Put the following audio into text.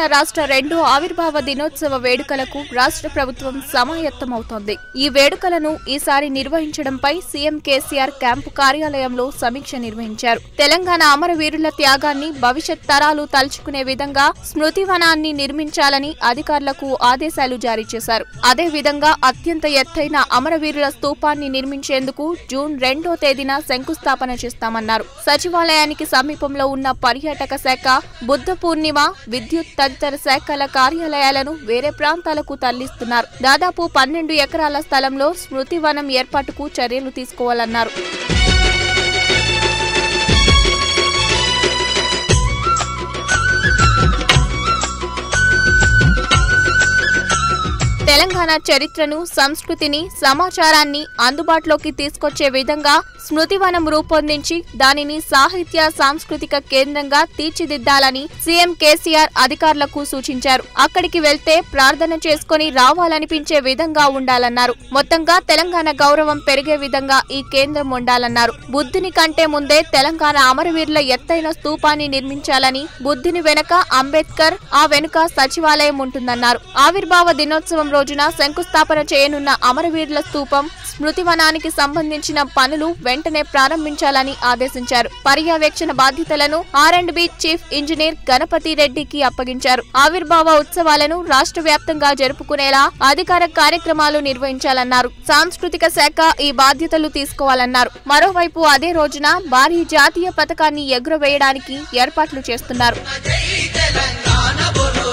రాష్ట్ర రెండో ఆవిర్భావ దినోత్సవ వేడుకలకు రాష్ట్ర ప్రభుత్వం సమాయత్తమవుతోంది ఈ వేడుకలను ఈసారి నిర్వహించడంపై సీఎం కేసీఆర్ క్యాంపు కార్యాలయంలో సమీక్ష నిర్వహించారు తెలంగాణ అమరవీరుల త్యాగాన్ని భవిష్యత్ తరాలు తలుచుకునే విధంగా స్మృతివనాన్ని నిర్మించాలని అధికారులకు ఆదేశాలు జారీ చేశారు అదే విధంగా అత్యంత ఎత్తైన అమరవీరుల స్తూపాన్ని నిర్మించేందుకు జూన్ రెండో తేదీన శంకుస్థాపన చేస్తామన్నారు సచివాలయానికి సమీపంలో ఉన్న పర్యాటక శాఖ బుద్ధ పూర్ణిమ విద్యుత్ తదితర శాఖల కార్యాలయాలను వేరే ప్రాంతాలకు తరలిస్తున్నారు దాదాపు పన్నెండు ఎకరాల స్థలంలో స్మృతి వనం ఏర్పాటుకు చర్యలు తీసుకోవాలన్నారు తెలంగాణ చరిత్రను సంస్కృతిని సమాచారాన్ని అందుబాటులోకి తీసుకొచ్చే విధంగా స్మృతివనం రూపొందించి దానిని సాహిత్య సాంస్కృతిక కేంద్రంగా తీర్చిదిద్దాలని సీఎం కేసీఆర్ అధికారులకు సూచించారు అక్కడికి వెళ్తే ప్రార్థన చేసుకుని రావాలనిపించే విధంగా ఉండాలన్నారు మొత్తంగా తెలంగాణ గౌరవం పెరిగే విధంగా ఈ కేంద్రం ఉండాలన్నారు బుద్ధుని కంటే ముందే తెలంగాణ అమరవీరుల ఎత్తైన స్తూపాన్ని నిర్మించాలని బుద్ధుని వెనక అంబేద్కర్ ఆ వెనుక సచివాలయం ఉంటుందన్నారు ఆవిర్భావ దినోత్సవం రోజున శంకుస్థాపన చేయనున్న అమరవీరుల స్తూపం స్మృతివనానికి సంబంధించిన పనులు వెంటనే ప్రారంభించాలని ఆదేశించారు పర్యవేక్షణ బాధ్యతలను R and B chief engineer Ganapathi రెడ్డికి అప్పగించారు ఆవిర్భావ ఉత్సవాలను రాష్ట్ర వ్యాప్తంగా జరుపుకునేలా అధికార కార్యక్రమాలు నిర్వహించాలన్నారు సాంస్కృతిక శాఖ ఈ బాధ్యతలు తీసుకోవాలన్నారు మరోవైపు అదే రోజున భారీ జాతీయ పథకాన్ని ఎగురవేయడానికి ఏర్పాట్లు చేస్తున్నారు జై తెలంగాణ బోలో